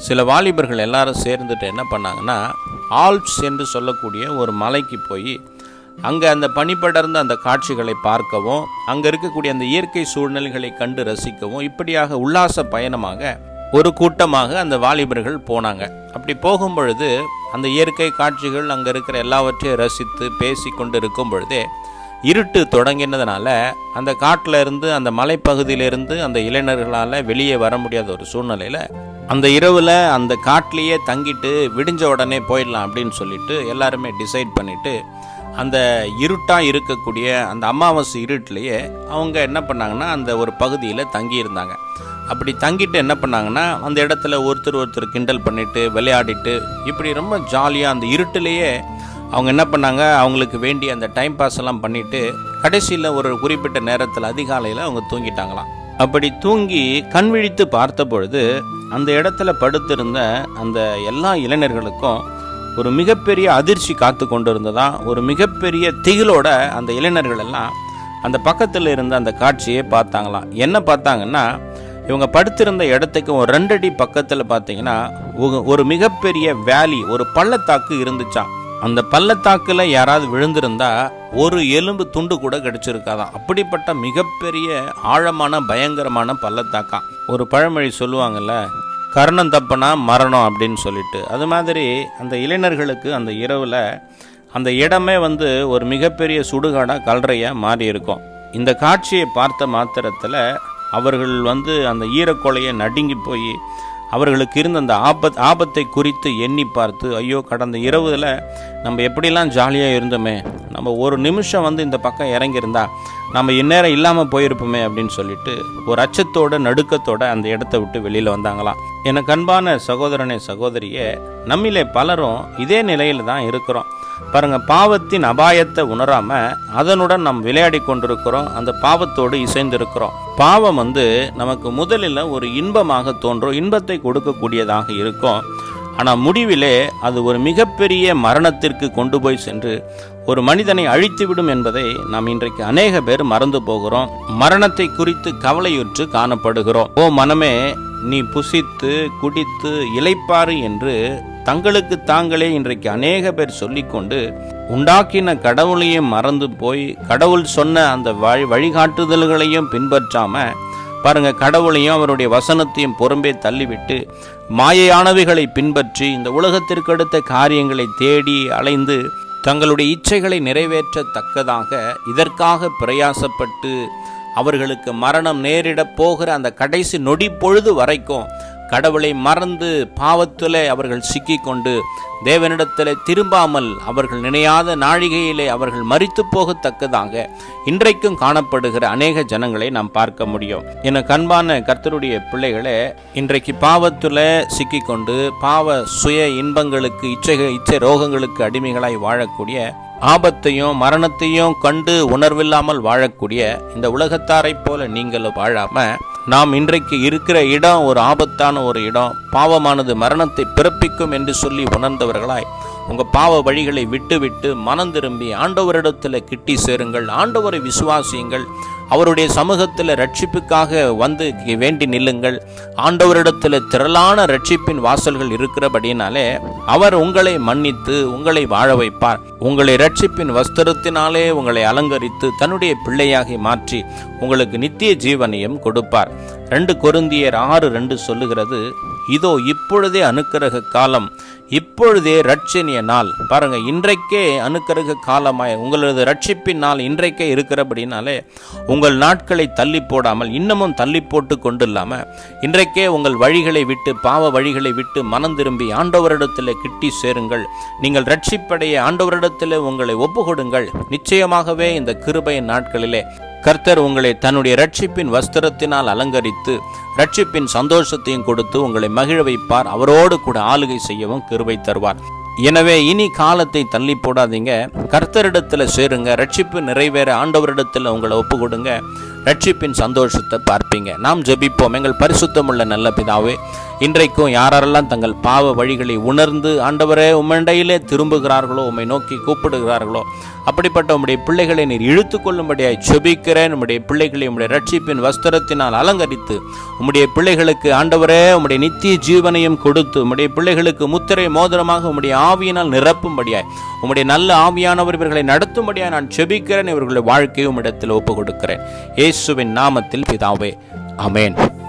சில வாலிபர்கள் எல்லாரும் சேர்ந்துட்டு என்ன பண்ணாங்கன்னா ஆல்ப்ஸ் என்று சொல்லக்கூடிய ஒரு மலைக்கு போய் அங்கே அந்த பனிப்படர்ந்த அந்த காட்சிகளை பார்க்கவும் அங்கே இருக்கக்கூடிய அந்த இயற்கை சூழ்நிலைகளை கண்டு ரசிக்கவும் இப்படியாக உல்லாச பயணமாக ஒரு கூட்டமாக அந்த வாலிபர்கள் போனாங்க அப்படி போகும் பொழுது அந்த இயற்கை காட்சிகள் அங்கே இருக்கிற எல்லாவற்றையும் ரசித்து பேசி கொண்டு இருக்கும் பொழுதே இருட்டு தொடங்கினதுனால அந்த காட்டில் இருந்து அந்த மலைப்பகுதியிலிருந்து அந்த இளைஞர்களால் வெளியே வர முடியாத ஒரு சூழ்நிலையில் அந்த இரவில் அந்த காட்டிலேயே தங்கிட்டு விடிஞ்ச உடனே போயிடலாம் அப்படின்னு சொல்லிட்டு எல்லாருமே டிசைட் பண்ணிட்டு அந்த இருட்டாக இருக்கக்கூடிய அந்த அமாவாசை இருட்டிலேயே அவங்க என்ன பண்ணாங்கன்னா அந்த ஒரு பகுதியில் தங்கியிருந்தாங்க அப்படி தங்கிட்டு என்ன பண்ணாங்கன்னா அந்த இடத்துல ஒருத்தர் ஒருத்தர் கிண்டல் பண்ணிட்டு விளையாடிட்டு இப்படி ரொம்ப ஜாலியாக அந்த இருட்டிலேயே அவங்க என்ன பண்ணாங்க அவங்களுக்கு வேண்டிய அந்த டைம் பாஸ் எல்லாம் பண்ணிட்டு கடைசியில் ஒரு குறிப்பிட்ட நேரத்தில் அதிகாலையில் அவங்க தூங்கிட்டாங்களாம் அப்படி தூங்கி கண் விழித்து பார்த்த பொழுது அந்த இடத்துல படுத்திருந்த அந்த எல்லா இளைஞர்களுக்கும் ஒரு மிகப்பெரிய அதிர்ச்சி காத்து கொண்டு இருந்ததா ஒரு மிகப்பெரிய திகிலோட அந்த இளைஞர்கள் எல்லாம் அந்த பக்கத்தில் இருந்த அந்த காட்சியை பார்த்தாங்களாம் என்ன பார்த்தாங்கன்னா இவங்க படுத்திருந்த இடத்துக்கு ஒரு ரெண்டடி பக்கத்தில் பார்த்தீங்கன்னா ஒரு- ஒரு மிகப்பெரிய வேலி ஒரு பள்ளத்தாக்கு இருந்துச்சாம் அந்த பள்ளத்தாக்குல யாராவது விழுந்திருந்தா ஒரு எலும்பு துண்டு கூட கிடைச்சிருக்காதாம் அப்படிப்பட்ட மிகப்பெரிய ஆழமான பயங்கரமான பள்ளத்தாக்காம் ஒரு பழமொழி சொல்லுவாங்கல்ல கர்ணம் தப்புனா மரணம் அப்படின்னு சொல்லிட்டு அது மாதிரி அந்த இளைஞர்களுக்கு அந்த இரவில் அந்த இடமே வந்து ஒரு மிகப்பெரிய சுடுகாடாக கல்றையாக மாறி இருக்கும் இந்த காட்சியை பார்த்த மாத்திரத்தில் அவர்கள் வந்து அந்த ஈரக்கொலையை நடுங்கி போய் அவர்களுக்கு இருந்த அந்த ஆபத் ஆபத்தை குறித்து எண்ணி பார்த்து ஐயோ கடந்த இரவுல நம்ம எப்படிலாம் ஜாலியாக இருந்தோமே நம்ம ஒரு நிமிஷம் வந்து இந்த பக்கம் இறங்கியிருந்தா நம்ம இந்நேரம் இல்லாமல் போயிருப்போமே அப்படின்னு சொல்லிட்டு ஒரு அச்சத்தோட நடுக்கத்தோட அந்த இடத்த விட்டு வெளியில் வந்தாங்களாம் எனக்கு அன்பான சகோதரனே சகோதரியே நம்மிலே பலரும் இதே நிலையில் தான் இருக்கிறோம் பாருங்க பாவத்தின் அபாயத்தை உணராம அதனுடன் நாம் விளையாடி கொண்டிருக்கிறோம் அந்த பாவத்தோடு இசைந்திருக்கிறோம் பாவம் வந்து நமக்கு முதலில் ஒரு இன்பமாக தோன்றும் இன்பத்தை கொடுக்கக்கூடியதாக இருக்கும் ஆனால் முடிவிலே அது ஒரு மிகப்பெரிய மரணத்திற்கு கொண்டு போய் சென்று ஒரு மனிதனை அழித்துவிடும் என்பதை நாம் இன்றைக்கு அநேக பேர் மறந்து போகிறோம் மரணத்தை குறித்து கவலையுற்று காணப்படுகிறோம் ஓ மனமே நீ புசித்து குடித்து இளைப்பாறு என்று தங்களுக்கு தாங்களே இன்றைக்கு அநேக பேர் சொல்லிக்கொண்டு உண்டாக்கின கடவுளையும் மறந்து போய் கடவுள் சொன்ன அந்த வழி வழிகாட்டுதல்களையும் பின்பற்றாம பாருங்க கடவுளையும் அவருடைய வசனத்தையும் புறம்பே தள்ளிவிட்டு மாயையானவைகளை பின்பற்றி இந்த உலகத்திற்கு அடுத்த காரியங்களை தேடி அலைந்து தங்களுடைய இச்சைகளை நிறைவேற்றத்தக்கதாக இதற்காக பிரயாசப்பட்டு அவர்களுக்கு மரணம் நேரிடப் போகிற அந்த கடைசி நொடி பொழுது வரைக்கும் கடவுளை மறந்து பாவத்திலே அவர்கள் சிக்கிக்கொண்டு தேவனிடத்திலே திரும்பாமல் அவர்கள் நினையாத நாழிகையிலே அவர்கள் மரித்து போகத்தக்கதாக இன்றைக்கும் காணப்படுகிற அநேக ஜனங்களை நாம் பார்க்க முடியும் என கண்பான கர்த்தருடைய பிள்ளைகளே இன்றைக்கு பாவத்தில் சிக்கிக்கொண்டு பாவ சுய இன்பங்களுக்கு இச்சை இச்சை ரோகங்களுக்கு அடிமைகளாய் வாழக்கூடிய ஆபத்தையும் மரணத்தையும் கண்டு உணர்வில்லாமல் வாழக்கூடிய இந்த உலகத்தாரைப் போல நீங்களும் வாழாம நாம் இன்றைக்கு இருக்கிற இடம் ஒரு ஆபத்தான ஒரு இடம் பாவமானது மரணத்தை பிறப்பிக்கும் என்று சொல்லி உணர்ந்தவர்களாய் உங்க பாவ வழிகளை விட்டுவிட்டு மனம் திரும்பி ஆண்டவரிடத்தில் கிட்டி சேருங்கள் ஆண்டவரை விசுவாசியுங்கள் அவருடைய சமூகத்தில் ரட்சிப்புக்காக வந்து வேண்டி நில்லுங்கள் ஆண்டவரிடத்தில் திரளான ரட்சிப்பின் வாசல்கள் இருக்கிறபடினாலே அவர் உங்களை மன்னித்து உங்களை வாழ வைப்பார் உங்களை ரட்சிப்பின் வஸ்திரத்தினாலே உங்களை அலங்கரித்து தன்னுடைய பிள்ளையாகி மாற்றி உங்களுக்கு நித்திய ஜீவனையும் கொடுப்பார் ரெண்டு கொருந்தியர் ஆறு ரெண்டு சொல்லுகிறது இதோ இப்பொழுதே அனுக்கிரக காலம் இப்பொழுதே ரட்சணிய நாள் பாருங்க இன்றைக்கே அனுக்கிரக காலமாய் உங்களது ரட்சிப்பின் நாள் இன்றைக்கே இருக்கிறபடினாலே உங்கள் நாட்களை தள்ளி போடாமல் இன்னமும் தள்ளி போட்டு கொண்டு இல்லாம இன்றைக்கே உங்கள் வழிகளை விட்டு பாவ வழிகளை விட்டு மனம் திரும்பி ஆண்டவரிடத்தில் கிட்டி சேருங்கள் நீங்கள் ரட்சிப்படைய ஆண்டவரிடத்தில் உங்களை ஒப்பு கொடுங்கள் நிச்சயமாகவே இந்த கிருபை நாட்களிலே கர்த்தர் உங்களை தன்னுடைய ரட்சிப்பின் வஸ்திரத்தினால் அலங்கரித்து ரட்சிப்பின் சந்தோஷத்தையும் கொடுத்து உங்களை மகிழ வைப்பார் அவரோடு கூட ஆளுகை செய்யவும் கிருபை தருவார் எனவே இனி காலத்தை தள்ளி போடாதீங்க கர்த்தரிடத்தில் சேருங்க ரட்சிப்பு நிறைவேற ஆண்டவரிடத்தில் உங்களை ஒப்பு கொடுங்க ரட்சிப்பின் சந்தோஷத்தை பார்ப்பீங்க நாம் ஜெபிப்போம் எங்கள் பரிசுத்தமுள்ள நல்ல பிதாவே இன்றைக்கும் யாரெல்லாம் தங்கள் பாவ வழிகளை உணர்ந்து ஆண்டவரே உம்மண்டையிலே திரும்புகிறார்களோ உம்மை நோக்கி கூப்பிடுகிறார்களோ அப்படிப்பட்ட உம்முடைய பிள்ளைகளை நீர் இழுத்து கொள்ளும்படியாய் செபிக்கிறேன் உம்முடைய பிள்ளைகளை உம்முடைய ரட்சிப்பின் வஸ்திரத்தினால் அலங்கரித்து உம்முடைய பிள்ளைகளுக்கு ஆண்டவரே உம்முடைய நித்திய ஜீவனையும் கொடுத்து உம்முடைய பிள்ளைகளுக்கு முத்திரை மோதிரமாக உம்முடைய ஆவியினால் நிரப்பும்படியாய் உம்முடைய நல்ல ஆவியானவர் இவர்களை நடத்தும்படியாய் நான் செபிக்கிறேன் இவர்களுடைய வாழ்க்கையை உம்மிடத்தில் ஒப்பு கொடுக்கிறேன் இயேசுவின் நாமத்தில் பிதாவே அமேன்